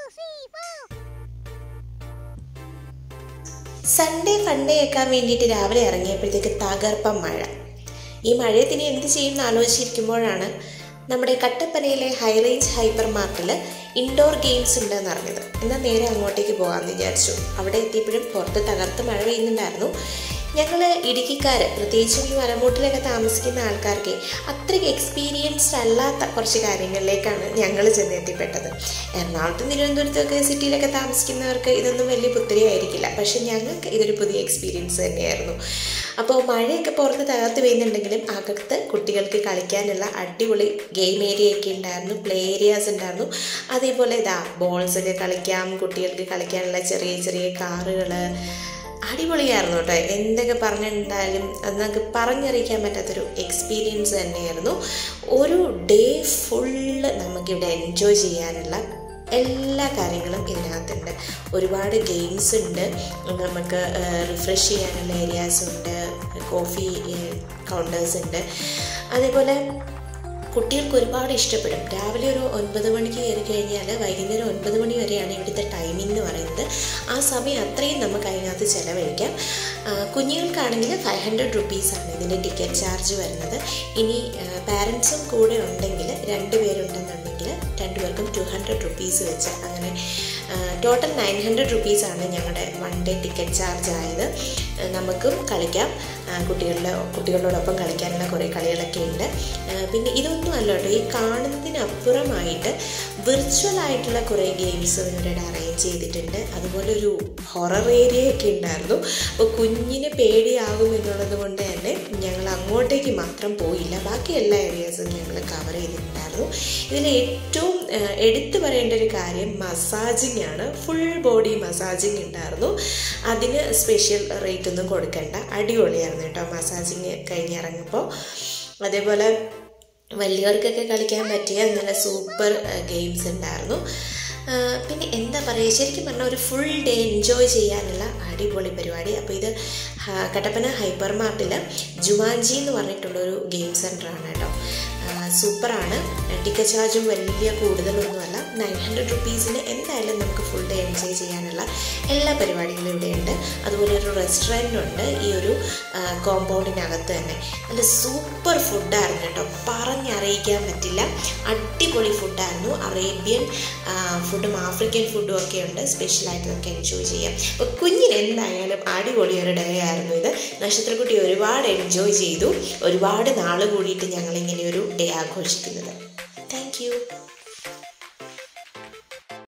Sunday funday ആക്കാൻ വേണ്ടിയിട്ട് രാവിലെ ഇറങ്ങിയപ്പോഴത്തേക്ക് തകർപ്പം മഴ ഈ മഴയത്തിന് എന്ത് ചെയ്യും എന്ന് ആലോചിച്ചിരിക്കുമ്പോഴാണ് നമ്മുടെ കട്ടപ്പനയിലെ ഹൈ റേഞ്ച് ഹൈപ്പർ മാർട്ടിൽ ഇൻഡോർ ഗെയിംസ് ഉണ്ടെന്ന് അറിഞ്ഞത് എന്നാൽ നേരെ അങ്ങോട്ടേക്ക് പോകാമെന്ന് വിചാരിച്ചു അവിടെ എത്തിയപ്പോഴും പുറത്ത് തകർത്ത് മഴ പെയ്യുന്നുണ്ടായിരുന്നു ഞങ്ങൾ ഇടുക്കിക്കാർ പ്രത്യേകിച്ചും ഈ മലമൂട്ടിലൊക്കെ താമസിക്കുന്ന ആൾക്കാർക്ക് അത്രയ്ക്ക് എക്സ്പീരിയൻസ്ഡ് അല്ലാത്ത കുറച്ച് കാര്യങ്ങളിലേക്കാണ് ഞങ്ങൾ ചെന്നെത്തിപ്പെട്ടത് എറണാകുളത്തും തിരുവനന്തപുരത്തൊക്കെ സിറ്റിയിലൊക്കെ താമസിക്കുന്നവർക്ക് ഇതൊന്നും വലിയ പുത്തിരി ആയിരിക്കില്ല പക്ഷെ ഞങ്ങൾക്ക് ഇതൊരു പുതിയ എക്സ്പീരിയൻസ് തന്നെയായിരുന്നു അപ്പോൾ മഴയൊക്കെ പുറത്ത് തകർത്ത് പെയ്യുന്നുണ്ടെങ്കിലും അകത്ത് കുട്ടികൾക്ക് കളിക്കാനുള്ള അടിപൊളി ഗെയിം ഏരിയ ഒക്കെ ഉണ്ടായിരുന്നു പ്ലേ ഏരിയാസ് ഉണ്ടായിരുന്നു അതേപോലെ ഇതാ ബോൾസ് ഒക്കെ കളിക്കാം കുട്ടികൾക്ക് കളിക്കാനുള്ള ചെറിയ ചെറിയ കാറുകൾ അടിപൊളിയായിരുന്നു കേട്ടോ എന്തൊക്കെ പറഞ്ഞിട്ടുണ്ടായാലും അത് നമുക്ക് പറഞ്ഞറിയിക്കാൻ പറ്റാത്തൊരു എക്സ്പീരിയൻസ് തന്നെയായിരുന്നു ഒരു ഡേ ഫുള്ള് നമുക്കിവിടെ എൻജോയ് ചെയ്യാനുള്ള എല്ലാ കാര്യങ്ങളും ഇതിനകത്തുണ്ട് ഒരുപാട് ഗെയിംസ് ഉണ്ട് നമുക്ക് റിഫ്രഷ് ചെയ്യാനുള്ള ഏരിയാസ് ഉണ്ട് കോഫി കൗണ്ടേഴ്സ് ഉണ്ട് അതേപോലെ കുട്ടികൾക്ക് ഒരുപാട് ഇഷ്ടപ്പെടും രാവിലെ ഒരു ഒൻപത് മണിക്ക് കയറി കഴിഞ്ഞാൽ വൈകുന്നേരം ഒൻപത് മണി വരെയാണ് ഇവിടുത്തെ ടൈമിംഗ് എന്ന് പറയുന്നത് ആ സമയം അത്രയും നമുക്ക് അതിനകത്ത് ചിലവഴിക്കാം കുഞ്ഞുങ്ങൾക്കാണെങ്കിൽ ഫൈവ് ഹൺഡ്രഡ് റുപ്പീസാണ് ഇതിൻ്റെ ടിക്കറ്റ് ചാർജ് വരുന്നത് ഇനി പാരൻസും കൂടെ ഉണ്ടെങ്കിൽ രണ്ട് പേരുണ്ടെന്നുണ്ടെങ്കിൽ രണ്ടുപേർക്കും ടു ഹൺഡ്രഡ് റുപ്പീസ് വെച്ച് അങ്ങനെ ടോട്ടൽ നയൻ ഹൺഡ്രഡ് റുപ്പീസാണ് ഞങ്ങളുടെ വൺ ഡേ ടിക്കറ്റ് ചാർജ് ആയത് നമുക്കും കളിക്കാം കുട്ടികളുടെ കുട്ടികളോടൊപ്പം കളിക്കാനുള്ള കുറേ കളികളൊക്കെ ഉണ്ട് പിന്നെ ഇതൊന്നും അല്ല കേട്ടോ ഈ കാണുന്നതിനപ്പുറമായിട്ട് വിർച്വൽ ആയിട്ടുള്ള കുറേ ഗെയിംസ് ഇവരുടെ അറേഞ്ച് ചെയ്തിട്ടുണ്ട് അതുപോലെ ഒരു ഹൊറർ ഏരിയ ഒക്കെ ഉണ്ടായിരുന്നു അപ്പോൾ കുഞ്ഞിന് പേടിയാകും എന്നുള്ളത് കൊണ്ട് തന്നെ ഞങ്ങൾ അങ്ങോട്ടേക്ക് മാത്രം പോയില്ല ബാക്കി എല്ലാ ഏരിയാസും ഞങ്ങൾ കവർ ചെയ്തിട്ടുണ്ടായിരുന്നു ഇതിൽ ഏറ്റവും എടുത്തു പറയേണ്ട ഒരു കാര്യം മസാജിങ് ആണ് ഫുൾ ബോഡി മസാജിങ് ഉണ്ടായിരുന്നു അതിന് സ്പെഷ്യൽ റേറ്റ് ഒന്നും കൊടുക്കണ്ട അടിപൊളിയായിരുന്നു കേട്ടോ മസാജിങ് കഴിഞ്ഞിറങ്ങുമ്പോൾ അതേപോലെ വലിയവർക്കൊക്കെ കളിക്കാൻ പറ്റിയ നല്ല സൂപ്പർ ഗെയിംസ് ഉണ്ടായിരുന്നു പിന്നെ എന്താ പറയുക ശരിക്കും പറഞ്ഞാൽ ഒരു ഫുൾ ഡേ എൻജോയ് ചെയ്യാനുള്ള അടിപൊളി പരിപാടി അപ്പോൾ ഇത് കട്ടപ്പന ഹൈപ്പർ മാർട്ടിൽ ജുമാൻജി എന്ന് പറഞ്ഞിട്ടുള്ളൊരു ഗെയിം സെൻ്ററാണ് കേട്ടോ സൂപ്പറാണ് ടിക്കറ്റ് ചാർജും വലിയ കൂടുതലൊന്നുമല്ല നയൻ ഹൺഡ്രഡ് റുപ്പീസിന് എന്തായാലും നമുക്ക് ഫുൾ ഡേ എൻജോയ് ചെയ്യാനുള്ള എല്ലാ പരിപാടികളും ഇവിടെയുണ്ട് അതുപോലെ ഒരു റെസ്റ്റോറൻ്റ് ഉണ്ട് ഈ ഒരു കോമ്പൗണ്ടിനകത്ത് തന്നെ നല്ല സൂപ്പർ ഫുഡായിരുന്നു കേട്ടോ പറഞ്ഞറിയിക്കാൻ പറ്റില്ല അടിപൊളി ഫുഡായിരുന്നു അറേബ്യൻ ഫുഡും ആഫ്രിക്കൻ ഫുഡും ഒക്കെ ഉണ്ട് സ്പെഷ്യലായിട്ട് നമുക്ക് എൻജോയ് ചെയ്യാം അപ്പോൾ കുഞ്ഞിന് എന്തായാലും അടിപൊളി ഒരു ഡേ ആയിരുന്നു ഇത് നക്ഷത്രക്കുട്ടി ഒരുപാട് എൻജോയ് ചെയ്തു ഒരുപാട് നാൾ കൂടിയിട്ട് ഞങ്ങളിങ്ങനെ ഒരു ഡേ ആഘോഷിക്കുന്നത് താങ്ക്